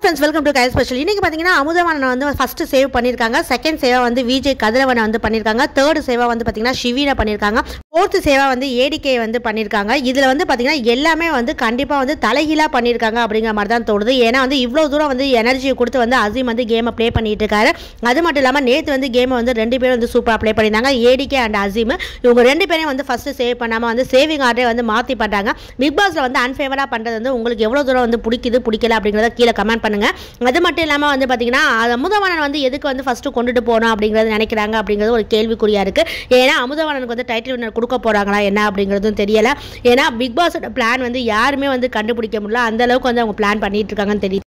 friends welcome to கை special இன்னைக்கு பார்த்தீங்கன்னா அமுதவாணனை வந்து ஃபர்ஸ்ட் சேவ் பண்ணியிருக்காங்க செகண்ட் சேவா வந்து விஜய் கதிரவனை வந்து பண்ணியிருக்காங்க தேர்ட் சேவா வந்து பார்த்தீங்கன்னா ஷிவீனை பண்ணியிருக்காங்க ஃபோர்த்து சேவா வந்து ஏடிகே வந்து பண்ணியிருக்காங்க இதில் வந்து பார்த்தீங்கன்னா எல்லாமே வந்து கண்டிப்பாக வந்து தலைகீழாக பண்ணியிருக்காங்க அப்படிங்கிற மாதிரி தான் தோணுது ஏன்னா வந்து இவ்வளோ தூரம் வந்து எனர்ஜியை கொடுத்து வந்து அசீம் வந்து கேமை ப்ளே பண்ணிட்டு இருக்காரு அது மட்டும் இல்லாமல் நேற்று வந்து கேமை வந்து ரெண்டு பேரும் வந்து சூப்பராக ப்ளே பண்ணியிருந்தாங்க ஏடிகே அண்ட் அசீம் இவங்க ரெண்டு பேரையும் வந்து ஃபர்ஸ்ட் சேவ் பண்ணாமல் வந்து சேவிங் ஆர்டரே வந்து மாற்றி பண்ணுறாங்க பிக் பாஸில் வந்து அன்ஃபேவராக பண்ணுறது வந்து உங்களுக்கு எவ்வளோ தூரம் வந்து பிடிக்குது பிடிக்கல அப்படிங்கிறத கீழே கமெண்ட் பண்ணுங்க அது மட்டும் இல்லாமல் வந்து பார்த்தீங்கன்னா அமுதவாணன் வந்து எதுக்கு வந்து ஃபஸ்ட்டு கொண்டுட்டு போகணும் அப்படிங்கிறது நினைக்கிறாங்க அப்படிங்கிறது ஒரு கேள்விக்குறியாக இருக்குது ஏன்னா அமுதவாணனுக்கு வந்து டைட்டில் வின்னர் கொடுக்க போகிறாங்களா என்ன அப்படிங்கிறதும் தெரியல ஏன்னா பிக் பாஸோட பிளான் வந்து யாருமே வந்து கண்டுபிடிக்க முடியல அந்த அளவுக்கு வந்து அவங்க பிளான் பண்ணிட்டு இருக்காங்கன்னு தெரியுது